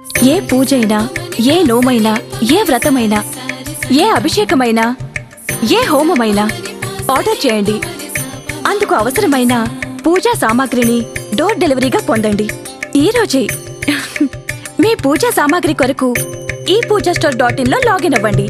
ఏ పూజైనా ఏ నోమైనా ఏ వ్రతమైనా ఏ అభిషేకమైనా ఏ హోమమైనా ఆర్డర్ చేయండి అందుకు అవసరమైన పూజా సామాగ్రిని డోర్ డెలివరీగా పొందండి ఈ రోజే మీ పూజా సామాగ్రి కొరకు e Pooja store dot in లో లాగిన్ అవ్వండి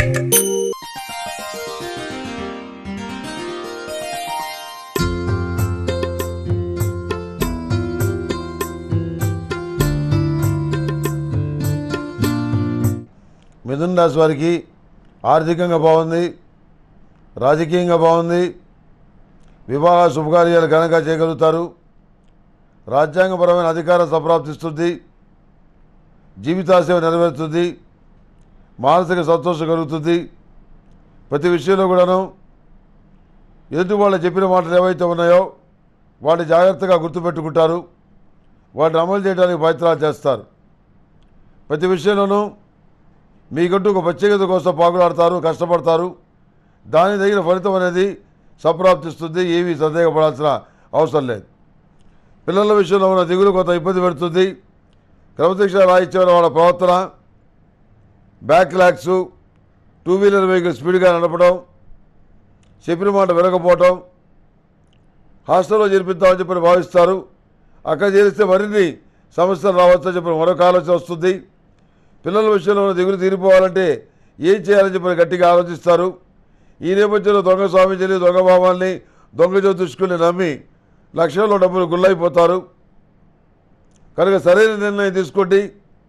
మిథున రాశి వారికి ఆర్థికంగా బాగుంది రాజకీయంగా బాగుంది వివాహ శుభకార్యాలు ఘనంగా చేయగలుగుతారు రాజ్యాంగపరమైన అధికారం సంప్రాప్తిస్తుంది జీవితాశయం నెరవేరుతుంది మానసిక సంతోషం కలుగుతుంది ప్రతి విషయంలో కూడాను ఎదుటి వాళ్ళు చెప్పిన మాటలు ఏవైతే ఉన్నాయో వాటిని జాగ్రత్తగా గుర్తుపెట్టుకుంటారు వాటిని అమలు చేయడానికి ప్రయత్నాలు చేస్తారు ప్రతి విషయంలోనూ మీకంటూ ఒక ప్రత్యేకత కోసం పాకులాడతారు కష్టపడతారు దాని తగిన ఫలితం అనేది సంప్రాప్తిస్తుంది ఏమీ సందేహపడాల్సిన అవసరం లేదు పిల్లల విషయంలో ఉన్న దిగులు కొంత ఇబ్బంది పెడుతుంది క్రమశిక్షణ రాయించే వాళ్ళ ప్రవర్తన బ్యాక్ లాక్స్ టూ వీలర్ వెహికల్ స్పీడ్గా నడపడం చెప్పిన మాట వినకపోవటం హాస్టల్లో చేర్పిద్దామని చెప్పి భావిస్తారు అక్కడ చేరిస్తే మరిన్ని సమస్యలు రావచ్చని చెప్పి మరొక ఆలోచన వస్తుంది పిల్లల విషయంలో ఉన్న దిగులు తీరిపోవాలంటే ఏం చేయాలని చెప్పి గట్టిగా ఆలోచిస్తారు ఈ నేపథ్యంలో దొంగ స్వామీజీని దొంగ భావాల్ని దొంగ జ్యోతిష్కుల్ని నమ్మి లక్షల్లో డబ్బులు గుల్లైపోతారు కనుక సరైన నిర్ణయం తీసుకోండి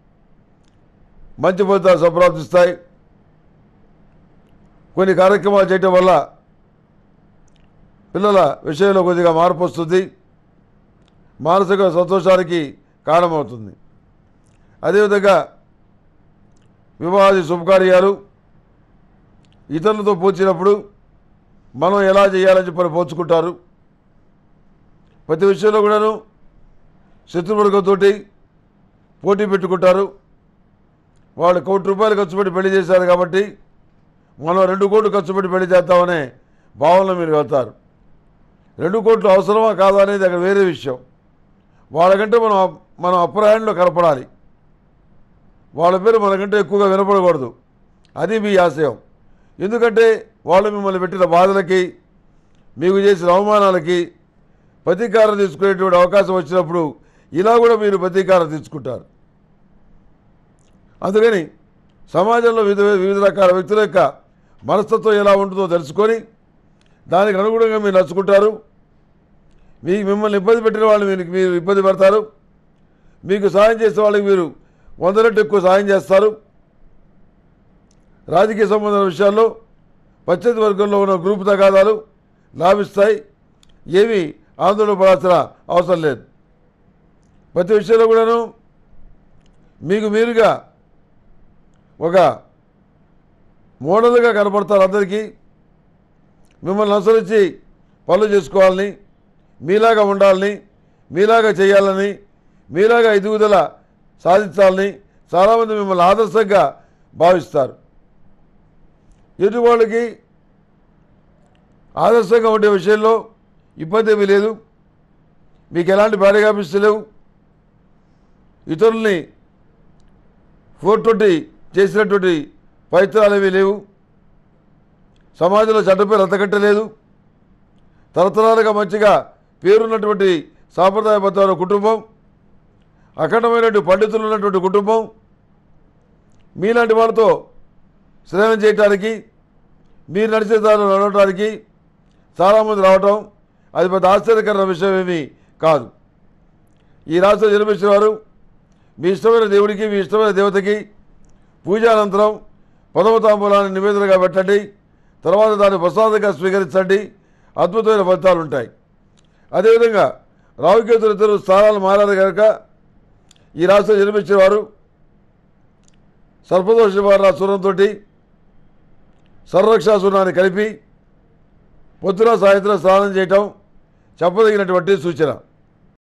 మంచి ఫలితాలు సంప్రాప్తిస్తాయి కొన్ని కార్యక్రమాలు చేయటం వల్ల పిల్లల విషయంలో కొద్దిగా మార్పు వస్తుంది మానసిక సంతోషానికి కారణమవుతుంది అదేవిధంగా వివాహాది శుభకార్యాలు ఇతరులతో పోల్చినప్పుడు మనం ఎలా చేయాలని చెప్పని పోల్చుకుంటారు ప్రతి విషయంలో కూడాను శత్రువర్గంతో పోటీ పెట్టుకుంటారు వాళ్ళు కోటి రూపాయలు ఖర్చు పెట్టి పెళ్లి చేశారు కాబట్టి మనం రెండు కోట్లు ఖర్చు పెట్టి పెళ్లి చేద్దామనే భావనలో మీరు వెళ్తారు రెండు కోట్లు అవసరమా కాదా అనేది అక్కడ వేరే విషయం వాళ్ళకంటే మనం మనం అప్రాయంలో కనపడాలి వాళ్ళ పేరు మనకంటే ఎక్కువగా వినపడకూడదు అది మీ ఆశయం ఎందుకంటే వాళ్ళు మిమ్మల్ని పెట్టిన బాధలకి మీకు చేసిన అవమానాలకి ప్రతీకారం తీసుకునేటువంటి అవకాశం వచ్చినప్పుడు ఇలా కూడా మీరు ప్రతీకారం తీసుకుంటారు అందుకని సమాజంలో వివిధ వివిధ రకాల వ్యక్తుల యొక్క మనస్తత్వం ఎలా ఉంటుందో తెలుసుకొని దానికి అనుగుణంగా మీరు నచ్చుకుంటారు మీ మిమ్మల్ని ఇబ్బంది పెట్టిన వాళ్ళు మీరు మీరు ఇబ్బంది పడతారు మీకు సాయం చేసే వాళ్ళకి మీరు వంద రెట్లు ఎక్కువ సాయం చేస్తారు రాజకీయ సంబంధమైన విషయాల్లో పశ్చిమ వర్గంలో ఉన్న గ్రూప్ తగాదాలు లాభిస్తాయి ఏమీ ఆందోళన పడాల్సిన అవసరం లేదు ప్రతి విషయంలో కూడాను మీకు మీరుగా ఒక మోడల్గా కనపడతారు అందరికీ మిమ్మల్ని అనుసరించి పనులు చేసుకోవాలని మీలాగా ఉండాలని మీలాగా చేయాలని మీలాగా ఎదుగుదల సాధించాలని చాలామంది మిమ్మల్ని ఆదర్శంగా భావిస్తారు ఎదుటి వాళ్ళకి ఆదర్శంగా ఉండే విషయంలో ఇబ్బంది ఏమీ లేదు మీకు ఎలాంటి బ్యాడ్ హ్యాబిట్స్ లేవు ఇతరుల్ని ఫోర్ ట్వంటీ చేసినటువంటి ప్రయత్నాలు ఏమీ లేవు సమాజంలో చట్టపేరు అంతకంటలేదు తరతరాలుగా మంచిగా పేరున్నటువంటి సాంప్రదాయబద్ధమైన కుటుంబం అఖండమైనటువంటి పండితులు ఉన్నటువంటి కుటుంబం మీలాంటి వాళ్ళతో స్నేహం చేయటానికి మీరు నడిచే దారిలో నడవటానికి చాలామంది రావటం అది పెద్ద ఆశ్చర్యకరమైన విషయం ఏమీ కాదు ఈ రాష్ట్ర జన్మించిన వారు మీ ఇష్టమైన దేవుడికి మీ ఇష్టమైన దేవతకి పూజానంతరం పదవ తాంబూలాన్ని నివేదనగా పెట్టండి తర్వాత దాన్ని ప్రసాదంగా స్వీకరించండి అద్భుతమైన ఫలితాలు ఉంటాయి అదేవిధంగా రావుకేతులు ఇద్దరు స్థానాలు మారారు కనుక ఈ రాష్ట్రం జన్మించిన వారు సర్పదోష నివారణ సూర్యంతో సర్వరక్షాసూర్ణాన్ని కలిపి పొద్దున సాయంత్రం స్నానం చేయటం చెప్పదగినటువంటి సూచన